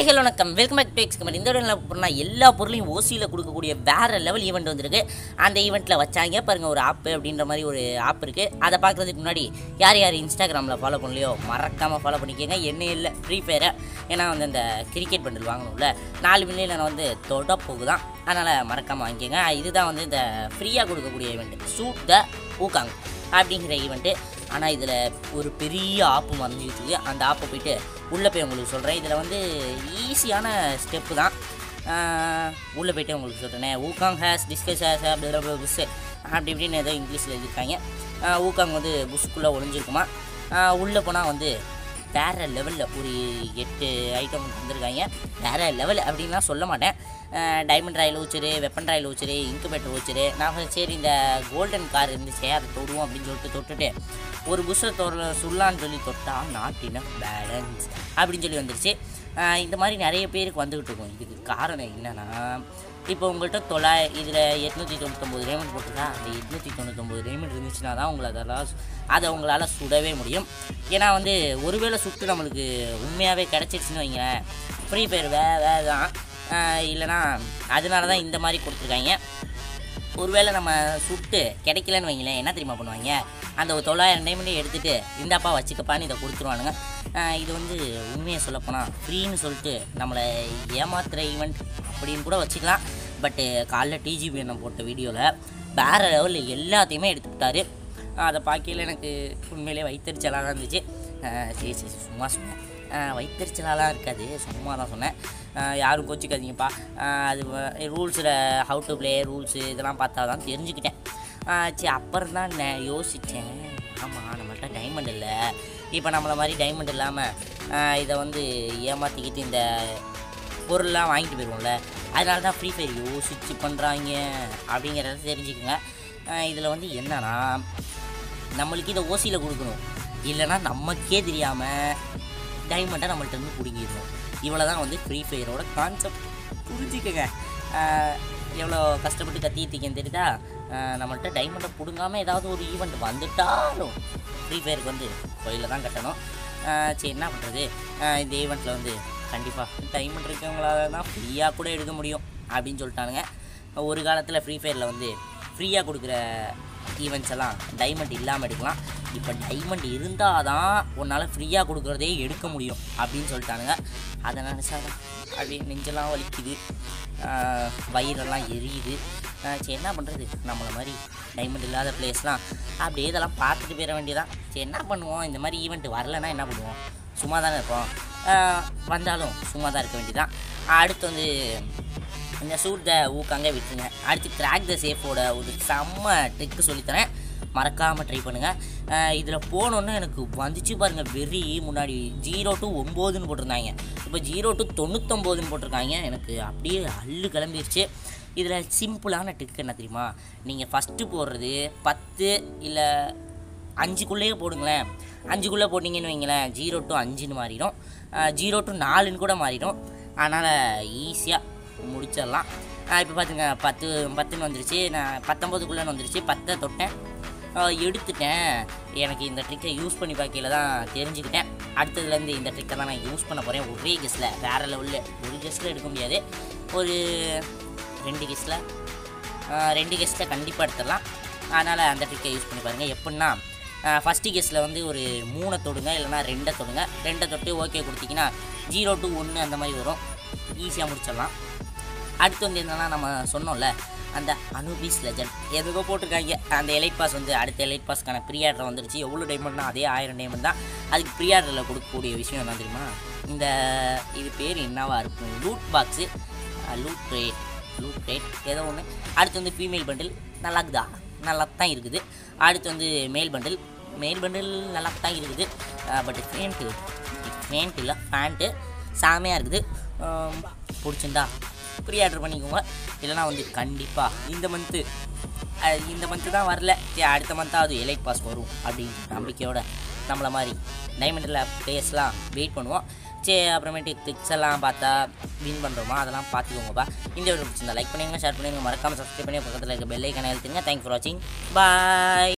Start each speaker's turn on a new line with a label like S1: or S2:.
S1: hi hello வணக்கம் welcome back to எக்ஸ்கமெண்ட் இந்த இடத்துல பண்ணால் எல்லா பொருளையும் ஓசியில் கொடுக்கக்கூடிய வேறு லெவல் ஈவெண்ட் வந்திருக்கு அந்த ஈவெண்ட்டில் வச்சாங்க பாருங்க ஒரு ஆப் அப்படின்ற மாதிரி ஒரு ஆப் இருக்குது அதை பார்க்குறதுக்கு முன்னாடி யார் யார் இன்ஸ்டாகிராமில் ஃபாலோ பண்ணலையோ மறக்காமல் ஃபாலோ பண்ணிக்கோங்க என்ன இல்லை ஃப்ரீ ஃபயரை ஏன்னா வந்து அந்த கிரிக்கெட் பண்டில் வாங்கணும்ல நாலு மில்லியன் நான் வந்து தொட போகுதான் அதனால் மறக்காமல் வாங்கிக்கோங்க இதுதான் வந்து இந்த ஃப்ரீயாக கொடுக்கக்கூடிய ஈவெண்ட் சூட் த ஊக்காங் அப்படிங்கிற ஈவெண்ட்டு ஆனால் இதில் ஒரு பெரிய ஆப்பு மறைஞ்சிக்கிட்டு இருக்கு அந்த ஆப்பை போயிட்டு உள்ளே போய் உங்களுக்கு சொல்கிறேன் இதில் வந்து ஈஸியான ஸ்டெப்பு தான் உள்ளே போயிட்டு உங்களுக்கு சொல்கிறேன் ஊக்காங் ஹேஸ் டிஸ்கஸ் ஹேஸ் புஷ் அப்படி இப்படின்னு ஏதோ இங்கிலீஷில் எழுதியிருக்காங்க ஆஹ் ஊக்காங் வந்து புஷ்க்குள்ளே ஒளிஞ்சிருக்குமா உள்ளே போனால் வந்து வேறு லெவலில் ஒரு எட்டு ஐட்டம் வந்திருக்காங்க வேறு லெவல் அப்படின்லாம் சொல்ல மாட்டேன் டைமண்ட் ராயல் ஊச்சரு வெப்பன் ராயல் ஊச்சரு இன்குபேட்டர் ஊச்சரு நான் சரி இந்த கோல்டன் கார் இருந்துச்சே அதை தொடுவோம் அப்படின்னு சொல்லிட்டு தொட்டுட்டு ஒரு புஷ்ஷை தொட சுல்லான்னு சொல்லி தொட்டா நாட் இனஃப் பேலன்ஸ் அப்படின்னு சொல்லி வந்துருச்சு ஆஹ் இந்த மாதிரி நிறைய பேருக்கு வந்துக்கிட்டு இருக்கும் இதுக்கு காரணம் என்னென்னா இப்போ உங்கள்கிட்ட தொள்ளாய இதில் எட்நூற்றி தொண்ணூத்தொம்பது ரேமெண்ட் போட்டிருக்கா அந்த எட்நூற்றி தொண்ணூத்தொம்பது ரேமெண்ட் இருந்துச்சுன்னா தான் உங்களை அதெல்லாம் சு- அதை உங்களால் சுடவே முடியும் ஏன்னா வந்து ஒருவேளை சுட்டு நம்மளுக்கு உண்மையாகவே கிடச்சிருச்சுன்னு வைங்களேன் ஃப்ரீ ஃபயர் வே வே தான் ஆஹ் இல்லைன்னா அதனால தான் இந்த மாதிரி கொடுத்துருக்காங்க ஒருவேளை நம்ம சுட்டு கிடைக்கலன்னு வைங்களேன் என்ன தெரியுமா பண்ணுவாங்க அந்த ஒரு தொள்ளாயிரம் டைமண்டே எடுத்துகிட்டு இந்தாப்பா வச்சுக்கப்பான்னு இதை கொடுத்துருவானுங்க ஆஹ் இது வந்து உண்மையை சொல்லப்போனால் ஃப்ரீன்னு சொல்லிட்டு நம்மளை ஏமாத்துகிற ஈவெண்ட் அப்படின்னு கூட வச்சுக்கலாம் பட்டு காலைல டிஜிபி என்ன போட்ட வீடியோவில் வேறு லெவலில் எல்லாத்தையுமே எடுத்துக்கிட்டாரு அதை பார்க்கையில் எனக்கு உண்மையிலே வயிற்றுச்சலாக தான் இருந்துச்சு ஆஹ் சரி சரி சும்மா சொன்னேன் ஆஹ் வயிற்றுச்சலாலாம் இருக்காது சும்மா தான் சொன்னேன் ஆஹ் யாரும் கோச்சிக்காதீங்கப்பா ஆஹ் அது ரூல்ஸில் ஹவு டு ப்ளே ரூல்ஸு இதெல்லாம் பார்த்தா தான் தெரிஞ்சுக்கிட்டேன் ஆஹ் சரி அப்புறம் தான் நான் யோசித்தேன் ஆமாம் நம்மள்ட்ட டைமண்ட் இல்லை இப்போ நம்மளை மாதிரி டைமண்ட் இல்லாமல் இதை வந்து ஏமாற்றிக்கிட்டு இந்த பொருள்லாம் வாங்கிட்டு போயிடுவோம்ல அதனால தான் ஃப்ரீ ஃபயர் யோசிச்சு பண்ணுறாங்க அப்படிங்கிறத தெரிஞ்சுக்கோங்க இதில் வந்து என்னன்னா நம்மளுக்கு இதை ஓசியில் கொடுக்கணும் இல்லைன்னா நமக்கே தெரியாமல் டைமண்டை நம்மள்ட்ட இருந்து பிடிங்கிடணும் இவ்வளோ தான் வந்து ஃப்ரீ ஃபயரோட கான்செப்ட் புரிஞ்சுக்கங்க ஆஹ் எவ்வளோ கஷ்டப்பட்டு கத்திட்டு தெரியுதா ஆஹ் நம்மள்ட்ட டைமண்டை பிடுங்காமல் ஏதாவது ஒரு ஈவெண்ட் வந்துட்டாலும் ஃப்ரீ ஃபயருக்கு வந்து கோயிலில் தான் கட்டணும் ஆஹ் சரி என்ன பண்ணுறது இந்த ஈவெண்ட்டில் வந்து கண்டிப்பாக டைமண்ட் இருக்கவங்களால தான் ஃப்ரீயாக கூட எடுக்க முடியும் அப்படின்னு சொல்லிட்டானுங்க ஒரு காலத்தில் ஃப்ரீ ஃபயரில் வந்து ஃப்ரீயாக கொடுக்குற ஈவெண்ட்ஸ் எல்லாம் டைமண்ட் இல்லாமல் எடுக்கலாம் இப்போ டைமண்ட் இருந்தால் தான் உன்னால் ஃப்ரீயாக கொடுக்குறதே எடுக்க முடியும் அப்படின்னு சொல்லிட்டானுங்க அதை நினச்சா அப்படியே நெஞ்செல்லாம் வலிக்குது ஆஹ் வயிறெல்லாம் எரியுது ஆஹ் சரி என்ன பண்ணுறது நம்மளை மாதிரி டைமண்ட் இல்லாத பிளேஸ்லாம் அப்படியே இதெல்லாம் பார்த்துட்டு போயிட வேண்டியதான் சரி என்ன பண்ணுவோம் இந்த மாதிரி ஈவெண்ட் வரலைன்னா என்ன பண்ணுவோம் சும்மா தானே இருப்போம் ஆஹ் வந்தாலும் சும்மா தான் இருக்க வேண்டியதான் அடுத்து வந்து இந்த சூட் த ஊக்காங்க விட்டுருங்க அடுத்து கிராக் த சேஃபோட ஒரு செம்ம ட்ரிக்கு சொல்லித்தரேன் மறக்காமல் ட்ரை பண்ணுங்கள் இதில் போனோன்னு எனக்கு வந்துச்சு பாருங்கள் வெறி முன்னாடி ஜீரோ டு ஒம்போதுன்னு போட்டிருந்தாங்க இப்போ ஜீரோ டு தொண்ணூத்தொம்போதுன்னு போட்டிருக்காங்க எனக்கு அப்படியே அள்ளு கிளம்பிருச்சு இதில் சிம்பிளான ட்ரிக் என்ன தெரியுமா நீங்கள் ஃபஸ்ட்டு போடுறது பத்து இல்லை அஞ்சுக்குள்ளேயே போடுங்களேன் அஞ்சுக்குள்ளே போட்டிங்கன்னு வைங்களேன் ஜீரோ டு அஞ்சுன்னு மாறிடும் ஜீரோ டு நாலுன்னு கூட மாறிடும் அதனால் ஈஸியாக முடிச்சிடலாம் இப்போ பார்த்துங்க பத்து பத்துன்னு வந்துருச்சு நான் பத்தொம்போதுக்குள்ளேன்னு வந்துருச்சு பத்தை தொட்டேன் ஆஹ் எடுத்துட்டேன் எனக்கு இந்த ட்ரிக்கை யூஸ் பண்ணி பார்க்கையில தான் தெரிஞ்சுக்கிட்டேன் அடுத்ததுலேருந்து இந்த ட்ரிக்கை தான் நான் யூஸ் பண்ண போகிறேன் ஒரே கெஸ்ட்டில் வேறு லெவலில் ஒரு கெஸ்ட்டில் எடுக்க முடியாது ஒரு ரெண்டு கெஸ்ட்டில் ரெண்டு கெஸ்ட்டில் கண்டிப்பாக எடுத்துடலாம் அதனால் அந்த ட்ரிக்கை யூஸ் பண்ணி பாருங்கள் எப்படின்னா ஃபஸ்ட்டு கெஸ்ட்டில் வந்து ஒரு மூணை தொடுங்க இல்லைனா ரெண்டை தொடுங்க ரெண்டை தொட்டு ஓகே கொடுத்தீங்கன்னா ஜீரோ டு ஒன்று அந்த மாதிரி வரும் ஈஸியாக முடிச்சிடலாம் அடுத்து வந்து என்னன்னா நம்ம சொன்னோம்ல அந்த அனுபீஸ் லெஜண்ட் எதுக்கோ போட்டிருக்காங்க அந்த எலைட் பாஸ் வந்து அடுத்த எலைட் பாஸ்க்கான ப்ரீஆர்டர் வந்துருச்சு எவ்வளோ டைமண்ட்னா அதே ஆயிரம் டைமண்ட் தான் அதுக்கு ப்ரீஆர்டரில் கொடுக்கக்கூடிய விஷயம் என்ன தெரியுமா இந்த இது பேர் என்னவா இருக்கும் loot box loot rate loot rate ஏதோ ஒன்று அடுத்து வந்து ஃபீமேல் பண்டில் நல்லா இருக்குதா நல்லா தான் இருக்குது அடுத்து வந்து மேல் பண்டில் மேல் பண்டில் நல்லா தான் இருக்குது பட் ஃபேண்ட்டு ஃபேண்ட் இல்லை ஃபேண்ட்டு செமையாக இருக்குது ஆம், பிடிச்சிருந்தா ப்ரீ ஆர்டர் பண்ணிக்கோங்க இல்லைனா வந்து கண்டிப்பாக இந்த மந்த்து இந்த மந்த்து தான் வரல சரி அடுத்த மந்த்தாவது எலைட் பாஸ் வரும் அப்படின்ற நம்பிக்கையோட நம்மளை மாதிரி டைமண்டில் பிளேஸ்லாம் வெயிட் பண்ணுவோம் சரி அப்புறமேட்டு ட்ரிக்ஸ் எல்லாம் பார்த்தா வின் பண்ணுறோமா அதெல்லாம் பார்த்துக்கோங்கப்பா இந்த வீடியோ பிடிச்சிருந்தா லைக் பண்ணுங்க ஷேர் பண்ணுங்க மறக்காமல் சப்ஸ்கிரைப் பண்ணி பக்கத்தில் இருக்க பெல் ஐக்கனை எழுத்துங்க தேங்க்ஸ் ஃபார் வாட்சிங் பாய்